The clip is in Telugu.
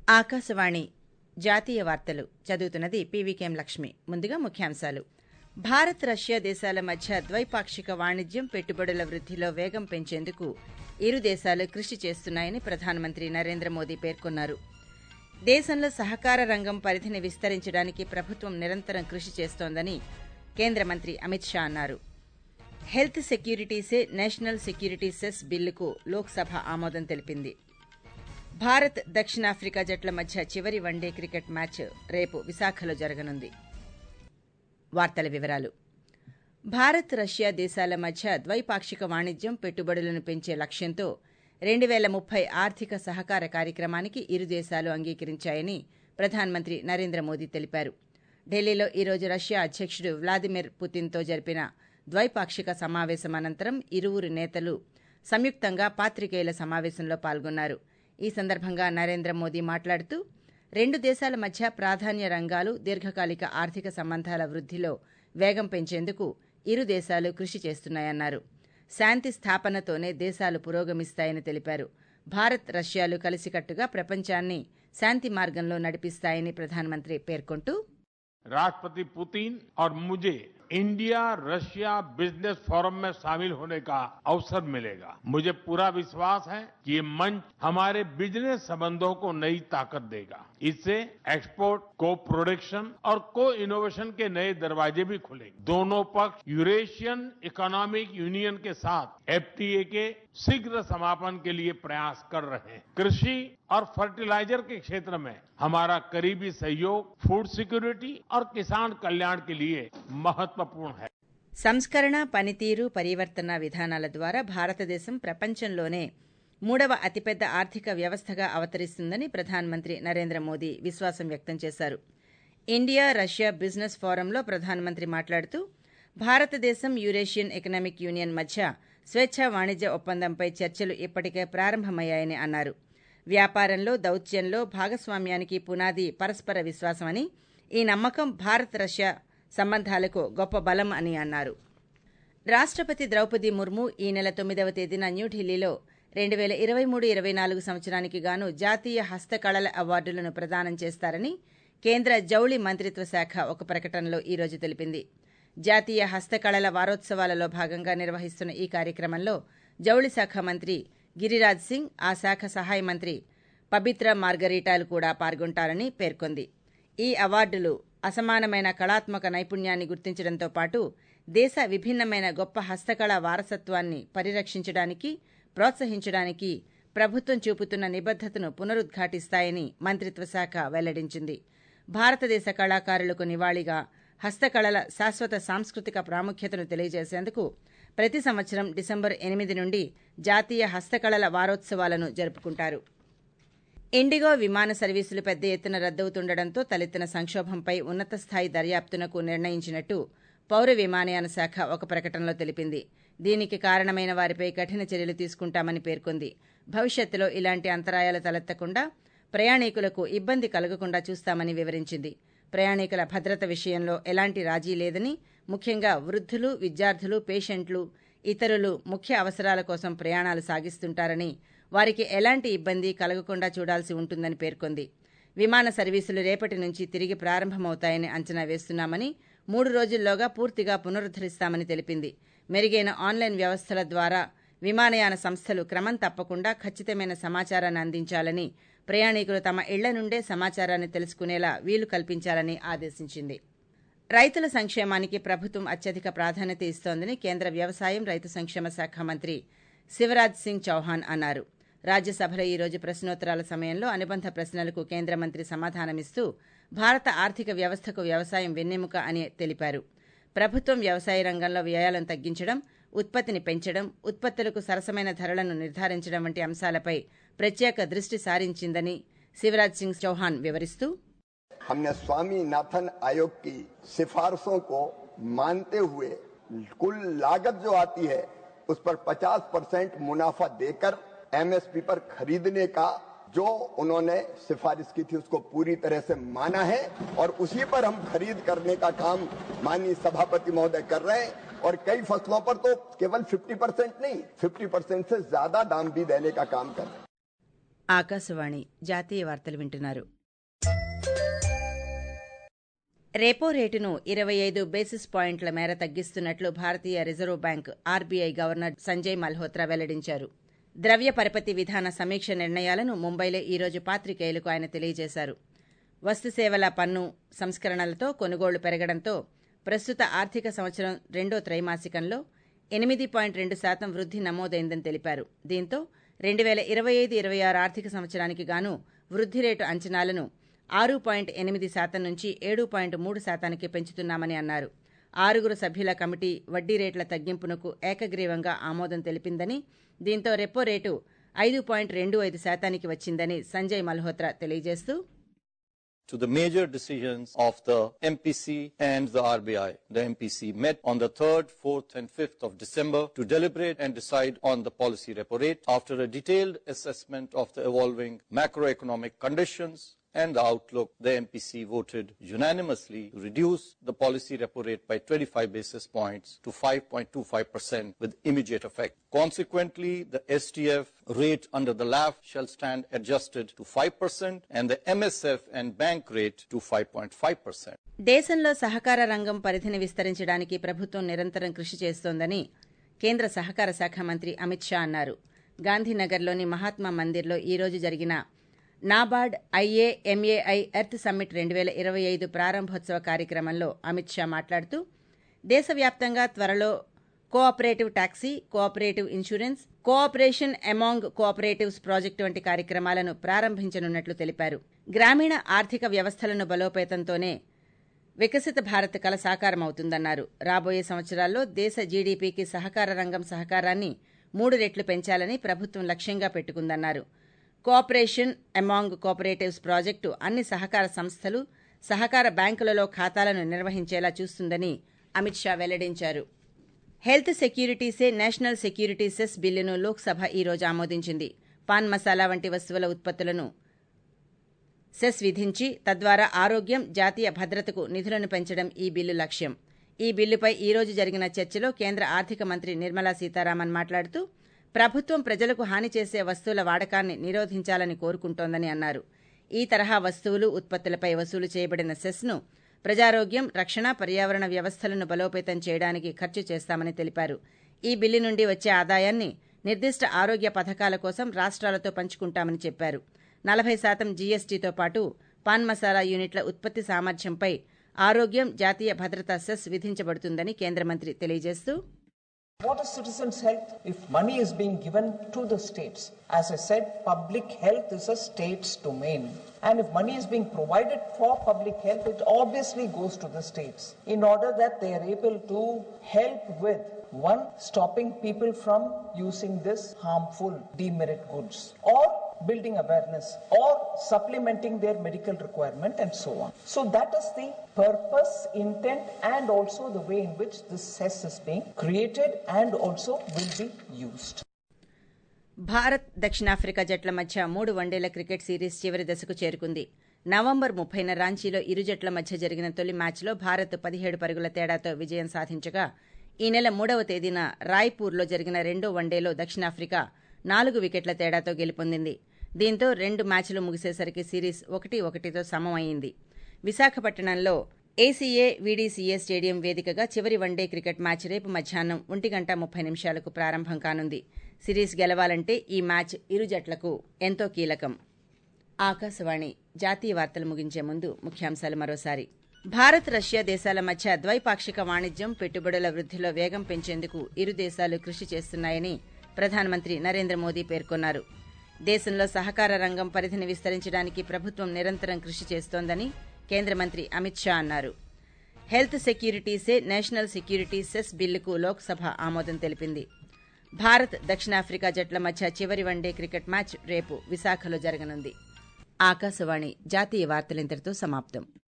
ఆకాశవాణి జాతీయ వార్తలు చదువుతున్నది పీవీకేఎం లక్ష్మి ముందుగా ముఖ్యాంశాలు భారత్ రష్యా దేశాల మధ్య ద్వైపాక్షిక వాణిజ్యం పెట్టుబడుల వృద్ధిలో వేగం పెంచేందుకు ఇరు దేశాలు కృషి చేస్తున్నాయని ప్రధానమంత్రి నరేంద్ర మోదీ పేర్కొన్నారు దేశంలో సహకార రంగం పరిధిని విస్తరించడానికి ప్రభుత్వం నిరంతరం కృషి చేస్తోందని కేంద్ర మంత్రి అమిత్ షా అన్నారు హెల్త్ సెక్యూరిటీసే నేషనల్ సెక్యూరిటీ సెస్ బిల్లుకు లోక్సభ ఆమోదం తెలిపింది భారత్ దక్షిణాఫ్రికా జట్ల మధ్య చివరి వన్డే క్రికెట్ మ్యాచ్ రేపు విశాఖలో జరగనుంది వార్తల వివరాలు భారత్ రష్యా దేశాల మధ్య ద్వైపాక్షిక వాణిజ్యం పెట్టుబడులను పెంచే లక్ష్యంతో రెండు వేల ముప్పై ఆర్థిక సహకార కార్యక్రమానికి ఇరు దేశాలు అంగీకరించాయని ప్రధానమంత్రి నరేంద్ర మోదీ తెలిపారు ఢిల్లీలో ఈరోజు రష్యా అధ్యక్షుడు వ్లాదిమిర్ పుతిన్తో జరిపిన ద్వైపాక్షిక సమావేశం అనంతరం ఇరువురు నేతలు సంయుక్తంగా పాత్రికేయుల సమావేశంలో పాల్గొన్నారు ఈ సందర్భంగా నరేంద్ర మోదీ మాట్లాడుతూ రెండు దేశాల మధ్య ప్రాధాన్య రంగాలు దీర్ఘకాలిక ఆర్థిక సంబంధాల వృద్ధిలో వేగం పెంచేందుకు ఇరు దేశాలు కృషి చేస్తున్నాయన్నారు శాంతి స్థాపనతోనే దేశాలు పురోగమిస్తాయని తెలిపారు భారత్ రష్యాలు కలిసికట్టుగా ప్రపంచాన్ని శాంతి మార్గంలో నడిపిస్తాయని ప్రధానమంత్రి పేర్కొంటూ राष्ट्रपति पुतिन और मुझे इंडिया रशिया बिजनेस फोरम में शामिल होने का अवसर मिलेगा मुझे पूरा विश्वास है कि ये मंच हमारे बिजनेस संबंधों को नई ताकत देगा इससे एक्सपोर्ट को प्रोडक्शन और को इनोवेशन के नए दरवाजे भी खुलेंगे दोनों पक्ष यूरेशियन इकोनॉमिक यूनियन के साथ एफटीए के शीघ्र समापन के लिए प्रयास कर रहे हैं कृषि और फर्टिलाइजर के क्षेत्र में हमारा करीबी सहयोग फूड सिक्योरिटी और किसान कल्याण के लिए महत्वपूर्ण है సంస్కరణ పనితీరు పరివర్తన విధానాల ద్వారా భారతదేశం ప్రపంచంలోనే మూడవ అతిపెద్ద ఆర్థిక వ్యవస్థగా అవతరిస్తుందని ప్రధానమంత్రి నరేంద్ర మోదీ విశ్వాసం వ్యక్తం చేశారు ఇండియా రష్యా బిజినెస్ ఫోరంలో ప్రధానమంత్రి మాట్లాడుతూ భారతదేశం యూరేషియన్ ఎకనామిక్ యూనియన్ మధ్య స్వేచ్ఛా వాణిజ్య ఒప్పందంపై చర్చలు ఇప్పటికే ప్రారంభమయ్యాయని అన్నారు వ్యాపారంలో దౌత్యంలో భాగస్వామ్యానికి పునాది పరస్పర విశ్వాసమని ఈ నమ్మకం భారత్ రష్యా సంబంధాలకు గొప్ప బలం అని అన్నారు రాష్టపతి ద్రౌపది ముర్ము ఈ నెల తొమ్మిదవ తేదీన న్యూఢిల్లీలో రెండు వేల ఇరవై మూడు ఇరవై నాలుగు సంవత్సరానికి గాను జాతీయ హస్తకళల అవార్డులను ప్రదానం చేస్తారని కేంద్ర జౌళి మంత్రిత్వ శాఖ ఒక ప్రకటనలో ఈ రోజు తెలిపింది జాతీయ హస్తకళల వారోత్సవాలలో భాగంగా నిర్వహిస్తున్న ఈ కార్యక్రమంలో జౌళి శాఖ మంత్రి గిరిరాజ్ సింగ్ ఆ శాఖ సహాయ మంత్రి పబిత్ర మార్గరీటాలు కూడా పాల్గొంటారని పేర్కొంది ఈ అవార్డులు అసమానమైన కళాత్మక నైపుణ్యాన్ని గుర్తించడంతో పాటు దేశ విభిన్నమైన గొప్ప హస్తకళ వారసత్వాన్ని పరిరక్షించడానికి ప్రోత్సహించడానికి ప్రభుత్వం చూపుతున్న నిబద్దతను పునరుద్ఘాటిస్తాయని మంత్రిత్వ శాఖ వెల్లడించింది భారతదేశ కళాకారులకు నివాళిగా హస్తకళల శాశ్వత సాంస్కృతిక ప్రాముఖ్యతను తెలియజేసేందుకు ప్రతి సంవత్సరం డిసెంబర్ ఎనిమిది నుండి జాతీయ హస్తకళల వారోత్సవాలను జరుపుకుంటారు ఇండిగో విమాన సర్వీసులు పెద్ద ఎత్తున రద్దవుతుండటంతో తలెత్తిన సంక్షోభంపై ఉన్నత స్థాయి దర్యాప్తునకు నిర్ణయించినట్టు పౌర విమానయాన శాఖ ఒక ప్రకటనలో తెలిపింది దీనికి కారణమైన వారిపై కఠిన చర్యలు తీసుకుంటామని పేర్కొంది భవిష్యత్తులో ఇలాంటి అంతరాయాలు తలెత్తకుండా ప్రయాణికులకు ఇబ్బంది కలగకుండా చూస్తామని వివరించింది ప్రయాణికుల భద్రత విషయంలో ఎలాంటి రాజీ లేదని ముఖ్యంగా వృద్ధులు విద్యార్థులు పేషెంట్లు ఇతరులు ముఖ్య అవసరాల కోసం ప్రయాణాలు సాగిస్తుంటారని వారికి ఎలాంటి ఇబ్బంది కలగకుండా చూడాల్సి ఉంటుందని పేర్కొంది విమాన సర్వీసులు రేపటి నుంచి తిరిగి ప్రారంభమవుతాయని అంచనా వేస్తున్నామని మూడు రోజుల్లోగా పూర్తిగా పునరుద్దరిస్తామని తెలిపింది మెరుగైన ఆన్లైన్ వ్యవస్థల ద్వారా విమానయాన సంస్థలు క్రమం తప్పకుండా ఖచ్చితమైన సమాచారాన్ని అందించాలని ప్రయాణికులు తమ ఇళ్ల నుండే సమాచారాన్ని తెలుసుకునేలా వీలు కల్పించాలని ఆదేశించింది రైతుల సంక్షేమానికి ప్రభుత్వం అత్యధిక ప్రాధాన్యత ఇస్తోందని కేంద్ర వ్యవసాయం రైతు సంక్షేమ శాఖ మంత్రి శివరాజ్ సింగ్ చౌహాన్ అన్నారు రాజ్యసభలో ఈ రోజు ప్రశ్నోత్తరాల సమయంలో అనుబంధ ప్రశ్నలకు కేంద్ర మంత్రి సమాధానమిస్తూ భారత ఆర్థిక వ్యవస్థకు వ్యవసాయం వెన్నెముక అని తెలిపారు ప్రభుత్వం వ్యవసాయ రంగంలో వ్యయాలను తగ్గించడం ఉత్పత్తిని పెంచడం ఉత్పత్తులకు సరసమైన ధరలను నిర్ధారించడం వంటి అంశాలపై ప్రత్యేక దృష్టి సారించిందని శివరాజ్ సింగ్ చౌహాన్ వివరిస్తూ हमने स्वामीनाथन आयोग की सिफारिशों को मानते हुए कुल लागत जो आती है उस पर 50 परसेंट मुनाफा देकर एमएसपी पर खरीदने का जो उन्होंने सिफारिश की थी उसको पूरी तरह से माना है और उसी पर हम खरीद करने का काम माननीय सभापति महोदय कर रहे हैं और कई फसलों पर तो केवल 50 परसेंट नहीं 50 परसेंट से ज्यादा दाम भी देने का काम कर रहे हैं ఆకాశవాణి జాతీయ వార్తలు వింటున్నారు రెపో రేటును ఇరవై ఐదు బేసిస్ పాయింట్ల మేర తగ్గిస్తున్నట్లు భారతీయ reserve bank RBI governor Sanjay Malhotra వెల్లడించారు ద్రవ్య పరపతి విధాన సమీక్ష నిర్ణయాలను ముంబైలో ఈరోజు పాత్రికేయులకు ఆయన తెలియజేశారు వస్తుసేవల పన్ను సంస్కరణలతో కొనుగోళ్లు పెరగడంతో ప్రస్తుత ఆర్థిక సంవత్సరం రెండో త్రైమాసికంలో ఎనిమిది పాయింట్ రెండు శాతం వృద్ధి నమోదైందని తెలిపారు దీంతో రెండు వేల ఇరవై ఐదు ఇరవై ఆరు ఆర్థిక సంవత్సరానికి గాను వృద్ధి రేటు అంచనాలను ఆరు పాయింట్ ఎనిమిది శాతం నుంచి ఏడు పాయింట్ మూడు శాతానికి పెంచుతున్నామని అన్నారు ఆరుగురు సభ్యుల కమిటీ వడ్డీ రేట్ల తగ్గింపునకు ఏకగ్రీవంగా ఆమోదం తెలిపిందని దీంతో రెపో రేటు ఐదు పాయింట్ రెండు ఐదు శాతానికి వచ్చిందని సంజయ్ మల్హోత్రా తెలియజేస్తూ to the major decisions of the MPC and the RBI. The MPC met on the 3rd, 4th and 5th of December to deliberate and decide on the policy repo rate after a detailed assessment of the evolving macroeconomic conditions and the outlook, the MPC voted unanimously to reduce the policy repo rate by 25 basis points to 5.25% with immediate effect. Consequently, the STF rate under the LAF shall stand adjusted to 5% and the MSF and bank rate to 5.5%. దేశంలో సహకార రంగం పరిధిని విస్తరించడానికి ప్రభుత్వం నిరంతరం కృషి చేస్తోందని కేంద్ర సహకార శాఖ మంత్రి అమిత్ షా అన్నారు గాంధీనగర్లోని మహాత్మా మందిర్లో ఈ రోజు జరిగిన నాబార్డ్ ఐఏఎంఏఐ ఎర్త్ సమ్మిట్ రెండు వేల ఇరవై ఐదు ప్రారంభోత్సవ కార్యక్రమంలో అమిత్ షా మాట్లాడుతూ దేశవ్యాప్తంగా త్వరలో cooperative taxi cooperative insurance cooperation among cooperatives project వంటి కార్యక్రమాలను ప్రారంభించనున్నట్లు తెలిపారు గ్రామీణ ఆర్థిక వ్యవస్థలను బలోపేతంతోనే వికసిత భారత్ కల సాకారమవుతుందన్నారు రాబోయే సంవత్సరాల్లో దేశ జీడీపీకి సహకార రంగం సహకారాన్ని మూడు రెట్లు పెంచాలని ప్రభుత్వం లక్ష్యంగా పెట్టుకుందన్నారు కోఆపరేషన్ అమాంగ్ కోఆపరేటివ్స్ ప్రాజెక్టు అన్ని సహకార సంస్థలు సహకార బ్యాంకులలో ఖాతాలను నిర్వహించేలా చూస్తుందని అమిత్ షా వెల్లడించారు హెల్త్ సెక్యూరిటీసే నేషనల్ సెక్యూరిటీ సెస్ బిల్లును లోక్సభ ఈ రోజు ఆమోదించింది పాన్ మసాలా వంటి వస్తువుల ఉత్పత్తులను సెస్ విధించి తద్వారా ఆరోగ్యం జాతీయ భద్రతకు నిధులను పెంచడం ఈ బిల్లు లక్ష్యం ఈ బిల్లుపై ఈ రోజు జరిగిన చర్చలో కేంద్ర ఆర్థిక మంత్రి నిర్మలా సీతారామన్ మాట్లాడుతూ ప్రభుత్వం ప్రజలకు హాని చేసే వస్తువుల వాడకాన్ని నిరోధించాలని కోరుకుంటోందని అన్నారు ఈ తరహా వస్తువులు ఉత్పత్తులపై వసూలు చేయబడిన సెస్ను ప్రజారోగ్యం రక్షణ పర్యావరణ వ్యవస్థలను బలోపేతం చేయడానికి ఖర్చు చేస్తామని తెలిపారు ఈ బిల్లు నుండి వచ్చే ఆదాయాన్ని నిర్దిష్ట ఆరోగ్య పథకాల కోసం రాష్ట్రాలతో పంచుకుంటామని చెప్పారు నలభై శాతం జీఎస్టీతో పాటు పాన్ మసాలా యూనిట్ల ఉత్పత్తి సామర్థ్యంపై ఆరోగ్యం జాతీయ భద్రతా సెస్ విధించబడుతుందని కేంద్ర మంత్రి తెలియజేస్తూ What is citizens' health if money is being given to the states? As I said, public health is a state's domain. And if money is being provided for public health, it obviously goes to the states in order that they are able to help with one, stopping people from using this harmful demerit goods or building awareness or supplementing their medical requirement and so on. So that is the purpose, intent and also the way in which this cess is being created and also will be used. Bharat దక్షిణాఫ్రికా జట్ల మధ్య మూడు వన్డేల క్రికెట్ సిరీస్ చివరి దశకు చేరుకుంది నవంబర్ ముప్పైన రాంచీలో ఇరు జట్ల మధ్య జరిగిన తొలి మ్యాచ్లో భారత్ పదిహేడు పరుగుల తేడాతో విజయం సాధించగా ఈ నెల మూడవ తేదీన రాయ్పూర్లో జరిగిన రెండో వన్డేలో దక్షిణాఫ్రికా నాలుగు వికెట్ల తేడాతో గెలుపొందింది దీంతో రెండు మ్యాచ్లు ముగిసేసరికి సిరీస్ ఒకటి ఒకటితో సమమైంది విశాఖపట్నంలో ఏసీఏ వీడీసీఏ స్టేడియం వేదికగా చివరి వన్డే క్రికెట్ మ్యాచ్ రేపు మధ్యాహ్నం ఒంటి గంట ముప్పై నిమిషాలకు ప్రారంభం కానుంది సిరీస్ గెలవాలంటే ఈ మ్యాచ్ ఇరు జట్లకు ఎంతో కీలకం ఆకాశవాణి జాతీయ వార్తలు ముగించే ముందు ముఖ్యాంశాలు మరోసారి భారత్ రష్యా దేశాల మధ్య ద్వైపాక్షిక వాణిజ్యం పెట్టుబడుల వృద్ధిలో వేగం పెంచేందుకు ఇరు దేశాలు కృషి చేస్తున్నాయని ప్రధానమంత్రి నరేంద్ర మోదీ పేర్కొన్నారు దేశంలో సహకార రంగం పరిధిని విస్తరించడానికి ప్రభుత్వం నిరంతరం కృషి చేస్తోందని కేంద్ర మంత్రి అమిత్ షా అన్నారు హెల్త్ సెక్యూరిటీసే నేషనల్ సెక్యూరిటీ సెస్ బిల్లుకు లోక్సభ ఆమోదం తెలిపింది భారత్ దక్షిణాఫ్రికా జట్ల మధ్య చివరి వన్డే క్రికెట్ మ్యాచ్ రేపు విశాఖలో జరగనుంది ఆకాశవాణి జాతీయ వార్తలింతటితో సమాప్తం